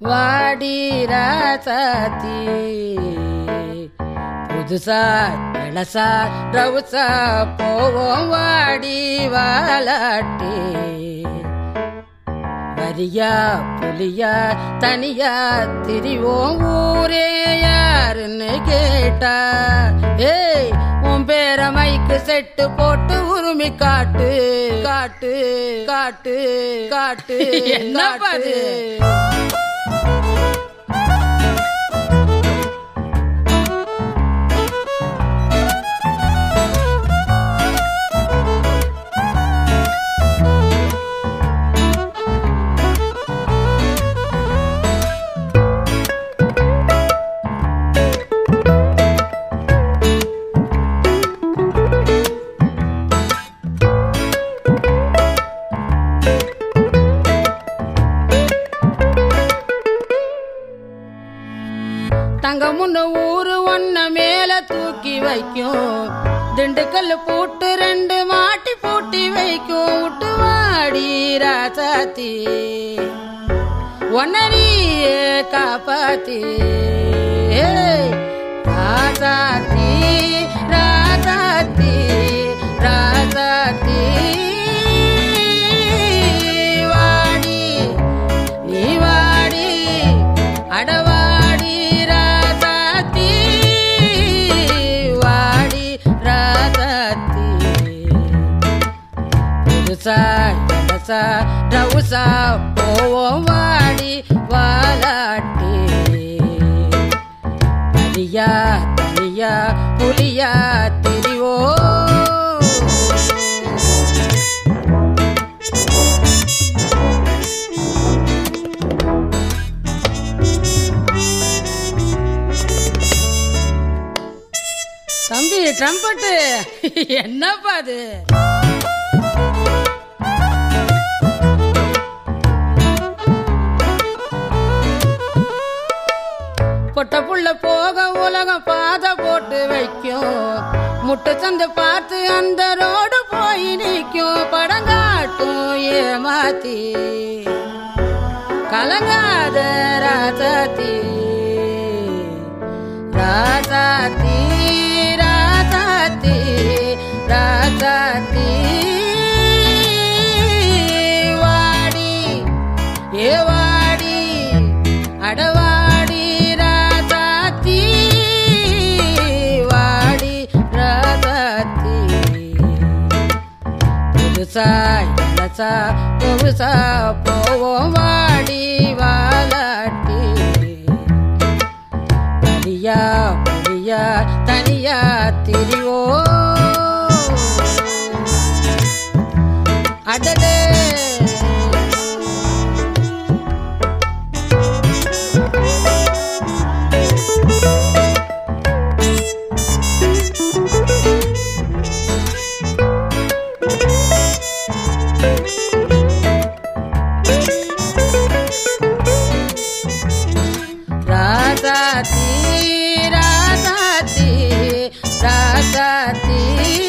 வாடி ராசாத்தி புதுசா இளசா ரவுசா போவோம் வாடி வாலாட்டி வரியா புலியா தனியா திரிவோம் ஊரே யாருன்னு கேட்டா ஏய் உன் பேர மைக்கு செட்டு போட்டு உருமி காட்டு காட்டு காட்டு காட்டு என்ன பாரு தங்க முன்ன ஊரு ஒன்ன மேல தூக்கி வைக்கும் திண்டுக்கல் பூட்டு ரெண்டு மாட்டி பூட்டி வைக்கும் விட்டு வாடி ராசாத்தி ஒன்னரியே காப்பாத்தி ஏய், ராசாத்தி ராசாத்தி ராசாத்தி வாடி நீ வாடி அடவாடி ராசாத்தி வாடி ராசாத்தி புதுசா இளசா ரவுசா போவோம் வாடி வாலாட்டி தனியா தனியா புலியா திரிவோ தம்பி ட்ரம்பட்டு என்னப்பா அது பொட்ட புள்ள போக உலகம் பாதை போட்டு வைக்கும் முட்டை சந்து பார்த்து அந்த ரோடு போய் நிற்கும் படங்காட்டும் ஏமாத்தி கலங்காத ராசாத்தி ராசாத்தி ராசாத்தி ராசாத்தி வாடி ஏ வாடி அடவாடி ராசாத்தி வாடி ராசாத்தி புதுசா இளசா புதுசா போவோம் வாடி வாலாட்டி தனியா புரியா தனியா திரிவோ அடடே ராசாத்தி ராசாத்தி ராசாத்தி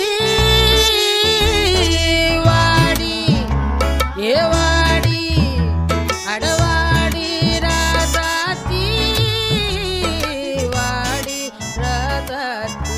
வாடி ஏ வாடி அடவாடி ராசாத்தி வாடி ராசாத்தி